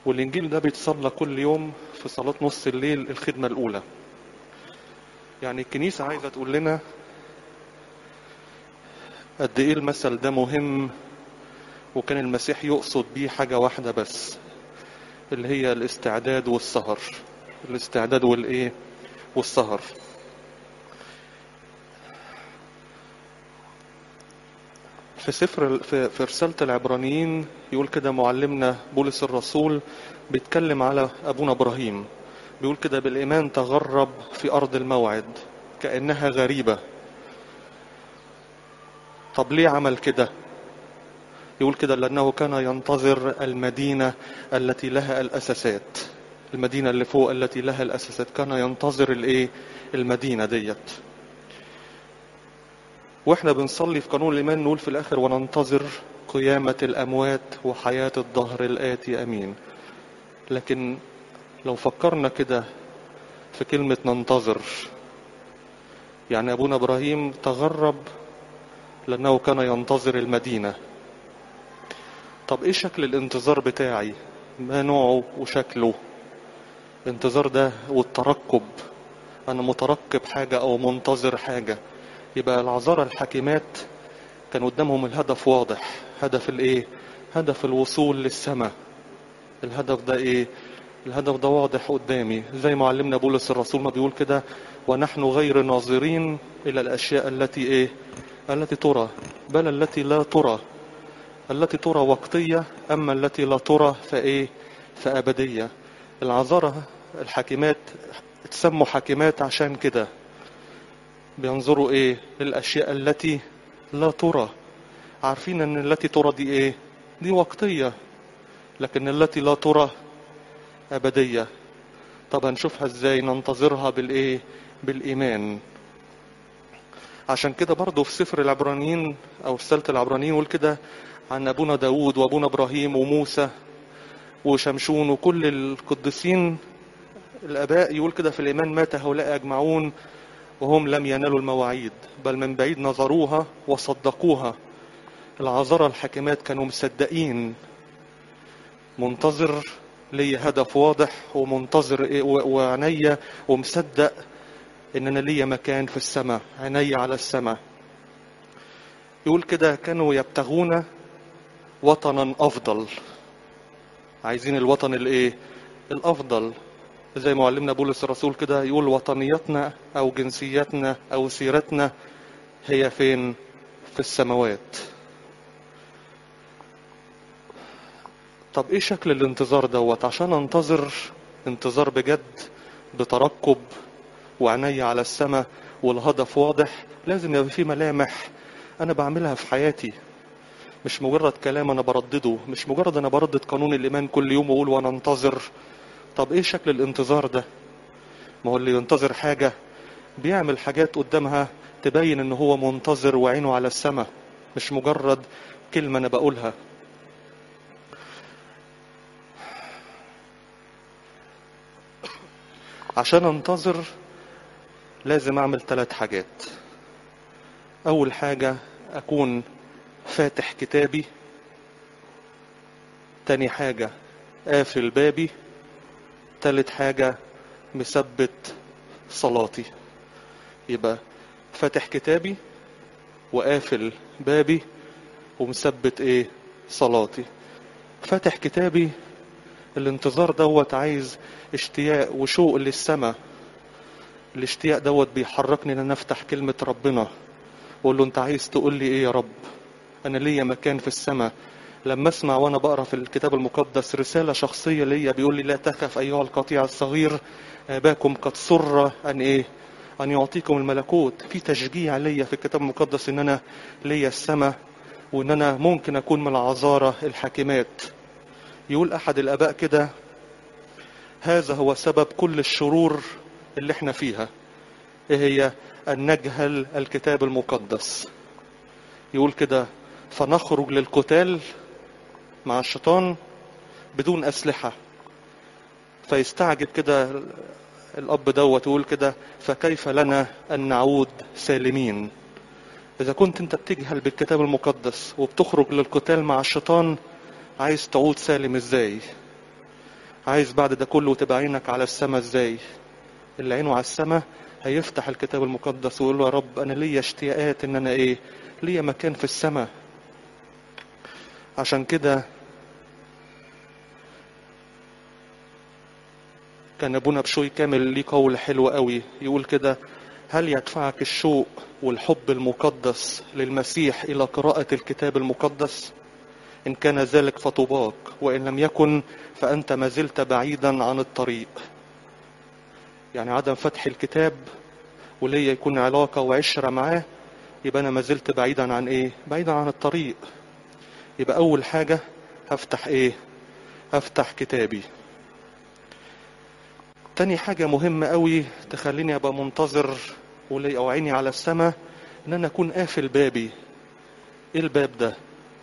والإنجيل ده بيتصلى كل يوم في صلاة نص الليل الخدمة الأولى يعني الكنيسة عايزة تقول لنا قد إيه المثل ده مهم وكان المسيح يقصد بيه حاجة واحدة بس اللي هي الاستعداد والسهر الاستعداد والإيه والسهر في سفر في, في رسالة العبرانيين يقول كده معلمنا بولس الرسول بيتكلم على أبونا إبراهيم بيقول كده بالإيمان تغرب في أرض الموعد كأنها غريبة طب ليه عمل كده يقول كده لأنه كان ينتظر المدينة التي لها الأساسات المدينة اللي فوق التي لها الأساسات كان ينتظر الإيه المدينة ديت واحنا بنصلي في قانون الإيمان نقول في الآخر وننتظر قيامة الأموات وحياة الظهر الآتي أمين لكن لو فكرنا كده في كلمة ننتظر يعني أبونا إبراهيم تغرب لأنه كان ينتظر المدينة طب إيه شكل الانتظار بتاعي ما نوعه وشكله الانتظار ده والترقب أنا مترقب حاجة أو منتظر حاجة يبقى العذارى الحاكمات كان قدامهم الهدف واضح هدف الايه هدف الوصول للسماء الهدف ده ايه الهدف ده واضح قدامي زي ما علمنا بولس الرسول ما بيقول كده ونحن غير ناظرين الى الاشياء التي ايه التي ترى بل التي لا ترى التي ترى وقتية اما التي لا ترى فايه فابدية العذارى الحاكمات تسموا حاكمات عشان كده بينظروا ايه للاشياء التي لا ترى عارفين ان التي ترى دي ايه دي وقتية لكن التي لا ترى ابدية طب هنشوفها ازاي ننتظرها بالايه بالايمان عشان كده برضو في سفر العبرانيين او رسالة العبرانيين يقول كده عن ابونا داود وابونا ابراهيم وموسى وشمشون وكل القديسين الاباء يقول كده في الايمان مات هؤلاء اجمعون وهم لم ينالوا المواعيد بل من بعيد نظروها وصدقوها العذارى الحاكمات كانوا مصدقين منتظر لي هدف واضح ومنتظر إيه وعينيا ومصدق ان انا ليا مكان في السماء عينيا على السماء يقول كده كانوا يبتغون وطنا افضل عايزين الوطن الايه الافضل زي ما علمنا بولس الرسول كده يقول وطنيتنا او جنسيتنا او سيرتنا هي فين في السماوات طب ايه شكل الانتظار دوت عشان انتظر انتظار بجد بترقب وعيني على السماء والهدف واضح لازم يبقى في ملامح انا بعملها في حياتي مش مجرد كلام انا بردده مش مجرد انا بردد قانون الايمان كل يوم واقول وانا انتظر طب ايه شكل الانتظار ده ما هو اللي ينتظر حاجة بيعمل حاجات قدامها تبين ان هو منتظر وعينه على السماء مش مجرد كلمة انا بقولها عشان انتظر لازم اعمل ثلاث حاجات اول حاجة اكون فاتح كتابي تاني حاجة قافل بابي تالت حاجة مثبت صلاتي يبقى فاتح كتابي وقافل بابي ومثبت ايه صلاتي فاتح كتابي الانتظار دوت عايز اشتياق وشوق للسماء الاشتياق دوت بيحركني ان انا افتح كلمة ربنا واقول له انت عايز تقول لي ايه يا رب انا ليا مكان في السماء لما اسمع وانا بقرا في الكتاب المقدس رساله شخصيه ليا بيقول لي لا تخف ايها القطيع الصغير اباكم قد سر ان ايه ان يعطيكم الملكوت في تشجيع ليا في الكتاب المقدس ان انا ليا السماء وان انا ممكن اكون من العذارى الحاكمات يقول احد الاباء كده هذا هو سبب كل الشرور اللي احنا فيها ايه هي ان نجهل الكتاب المقدس يقول كده فنخرج للقتال مع الشيطان بدون أسلحة فيستعجب كده الأب دوت يقول كده فكيف لنا أن نعود سالمين إذا كنت أنت بتجهل بالكتاب المقدس وبتخرج للقتال مع الشيطان عايز تعود سالم إزاي عايز بعد ده كله تبقى عينك على السماء ازاي اللي عينه على السماء هيفتح الكتاب المقدس ويقول له يا رب انا ليا اشتياقات ان انا ايه ليا مكان في السماء عشان كده كان ابونا بشوي كامل ليه قول حلو قوي يقول كده هل يدفعك الشوق والحب المقدس للمسيح الى قراءة الكتاب المقدس ان كان ذلك فطوباك وان لم يكن فانت ما زلت بعيدا عن الطريق يعني عدم فتح الكتاب وليا يكون علاقة وعشرة معاه يبقى انا ما زلت بعيدا عن ايه بعيدا عن الطريق يبقى اول حاجة هفتح ايه هفتح كتابي تاني حاجة مهمة قوي تخليني ابقى منتظر ولي او عيني على السماء ان انا اكون قافل بابي ايه الباب ده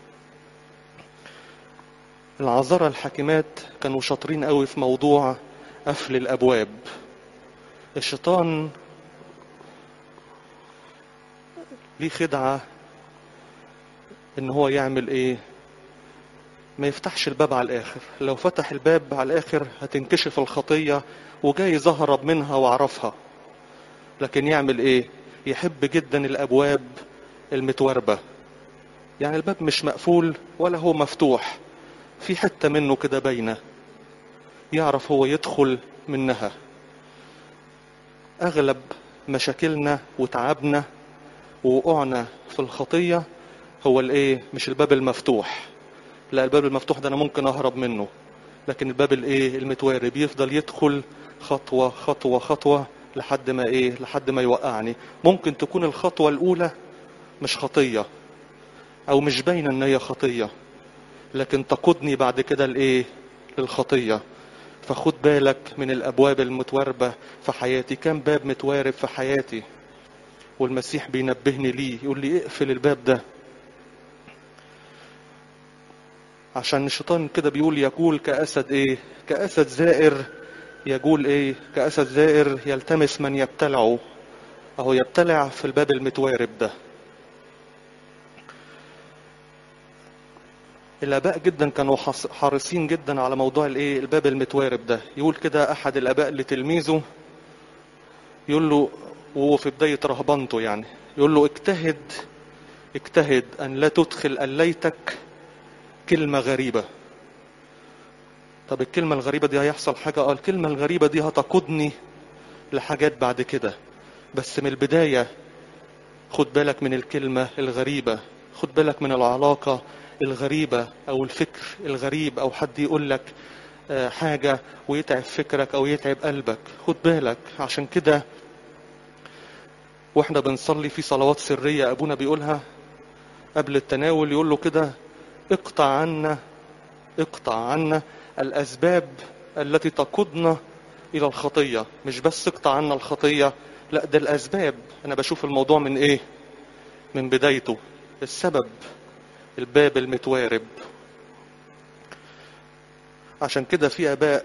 العذراء الحاكمات كانوا شاطرين قوي في موضوع قفل الابواب الشيطان ليه خدعة ان هو يعمل ايه ما يفتحش الباب على الاخر لو فتح الباب على الاخر هتنكشف الخطية وجاي اهرب منها واعرفها لكن يعمل ايه يحب جدا الابواب المتوربة يعني الباب مش مقفول ولا هو مفتوح في حتة منه كده باينة يعرف هو يدخل منها اغلب مشاكلنا وتعبنا ووقوعنا في الخطية هو الايه مش الباب المفتوح لا الباب المفتوح ده انا ممكن اهرب منه لكن الباب الايه المتوارب يفضل يدخل خطوة خطوة خطوة لحد ما ايه لحد ما يوقعني ممكن تكون الخطوة الاولى مش خطية او مش باينة ان هي خطية لكن تقودني بعد كده لايه للخطية فخد بالك من الابواب المتواربة في حياتي كم باب متوارب في حياتي والمسيح بينبهني ليه يقول لي اقفل الباب ده عشان الشيطان كده بيقول يقول كأسد ايه كأسد زائر يقول ايه كأسد زائر يلتمس من يبتلعه اهو يبتلع في الباب المتوارب ده الاباء جدا كانوا حريصين جدا على موضوع الايه الباب المتوارب ده يقول كده احد الاباء لتلميذه يقول له وهو في بداية رهبنته يعني يقول له اجتهد اجتهد ان لا تدخل الليتك كلمة غريبة طب الكلمة الغريبة دي هيحصل حاجة اه الكلمة الغريبة دي هتقودني لحاجات بعد كده بس من البداية خد بالك من الكلمة الغريبة خد بالك من العلاقة الغريبة او الفكر الغريب او حد يقول لك حاجة ويتعب فكرك او يتعب قلبك خد بالك عشان كده واحنا بنصلي في صلوات سرية ابونا بيقولها قبل التناول يقول له كده اقطع عنا اقطع عنا الاسباب التي تقودنا الى الخطية مش بس اقطع عنا الخطية لا ده الاسباب انا بشوف الموضوع من ايه من بدايته السبب الباب المتوارب عشان كده في اباء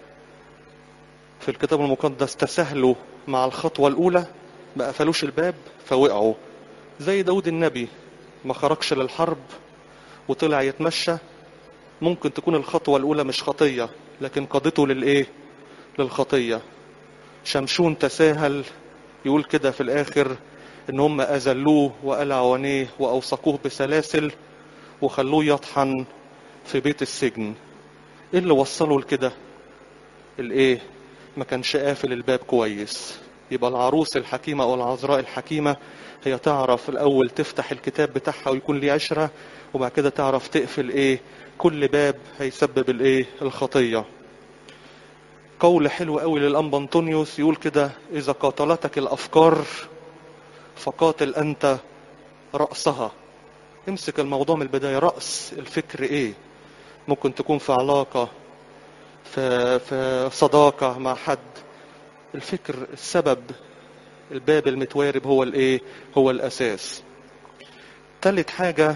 في الكتاب المقدس تساهلوا مع الخطوة الاولى ما قفلوش الباب فوقعوا زي داود النبي ما خرجش للحرب وطلع يتمشى ممكن تكون الخطوة الأولى مش خطية لكن قادته للإيه؟ للخطية شمشون تساهل يقول كده في الآخر إن هم أذلوه وقلعوا عينيه وأوثقوه بسلاسل وخلوه يطحن في بيت السجن إيه اللي وصله لكده؟ الإيه؟ ما كانش قافل الباب كويس يبقى العروس الحكيمة أو العذراء الحكيمة هي تعرف الأول تفتح الكتاب بتاعها ويكون ليه عشرة وبعد كده تعرف تقفل إيه كل باب هيسبب الإيه الخطية قول حلو قوي للأنبا أنطونيوس يقول كده إذا قاتلتك الأفكار فقاتل أنت رأسها امسك الموضوع من البداية رأس الفكر إيه ممكن تكون في علاقة في, في صداقة مع حد الفكر السبب الباب المتوارب هو الايه هو الاساس تالت حاجة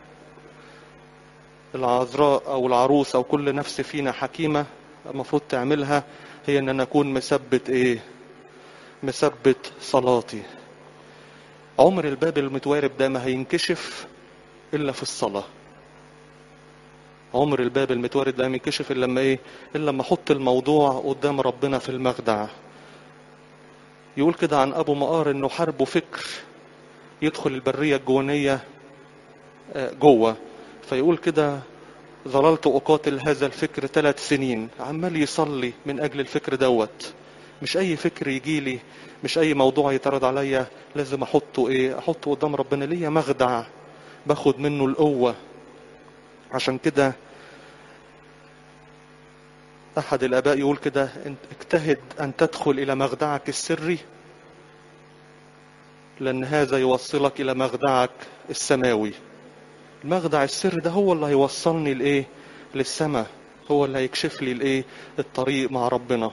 العذراء او العروس او كل نفس فينا حكيمة المفروض تعملها هي ان انا اكون مثبت ايه مثبت صلاتي عمر الباب المتوارب ده ما هينكشف الا في الصلاة عمر الباب المتورد ده ينكشف الا لما ايه الا لما احط الموضوع قدام ربنا في المخدع يقول كده عن ابو مقار انه حاربه فكر يدخل البريه الجوانيه آه، جوه فيقول كده ظللت اقاتل هذا الفكر ثلاث سنين عمال يصلي من اجل الفكر دوت مش اي فكر يجي لي مش اي موضوع يتعرض عليا لازم احطه ايه احطه قدام ربنا ليا مخدع باخد منه القوه عشان كده احد الاباء يقول كده انت اجتهد ان تدخل الى مخدعك السري لان هذا يوصلك الى مخدعك السماوي المخدع السري ده هو اللي هيوصلني لايه للسماء هو اللي هيكشف لي الايه الطريق مع ربنا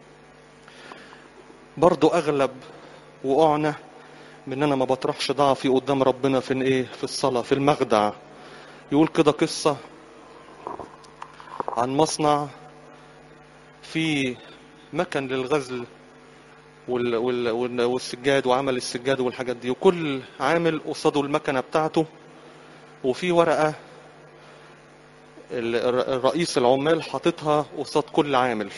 برضو اغلب وقعنا من ان انا ما بطرحش ضعفي قدام ربنا في ايه في الصلاه في المخدع يقول كده قصه عن مصنع في مكن للغزل وال وال وال والسجاد وعمل السجاد والحاجات دي وكل عامل قصاده المكنه بتاعته وفي ورقه ال- الر- الرئيس العمال حاططها قصاد كل عامل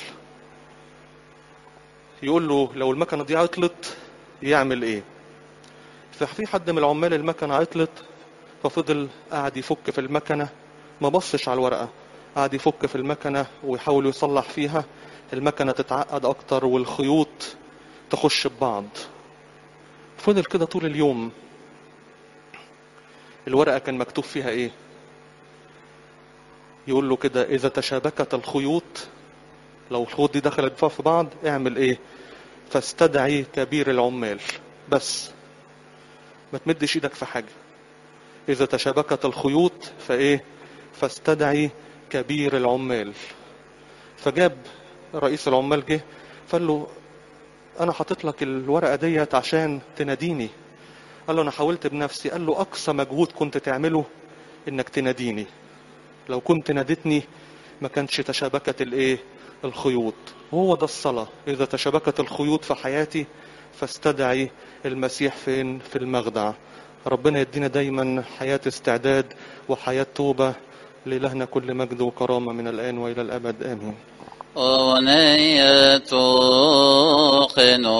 يقول له لو المكنه دي عطلت يعمل ايه ففي حد من العمال المكنه عطلت ففضل قاعد يفك في المكنه ما بصش على الورقه قاعد يفك في المكنه ويحاول يصلح فيها المكنه تتعقد اكتر والخيوط تخش ببعض فضل كده طول اليوم الورقه كان مكتوب فيها ايه يقول له كده اذا تشابكت الخيوط لو الخيوط دي دخلت في بعض اعمل ايه فاستدعي كبير العمال بس ما تمدش ايدك في حاجه اذا تشابكت الخيوط فايه فاستدعي كبير العمال فجاب رئيس العمال جه فقال له انا حاطط لك الورقه ديت عشان تناديني قال له انا حاولت بنفسي قال له اقصى مجهود كنت تعمله انك تناديني لو كنت ناديتني ما كانتش تشابكت الايه الخيوط وهو ده الصلاة إذا تشابكت الخيوط في حياتي فاستدعي المسيح فين في المخدع ربنا يدينا دايما حياة استعداد وحياة توبة لإلهنا كل مجد وكرامة من الآن وإلى الأبد آمين أغنية قنو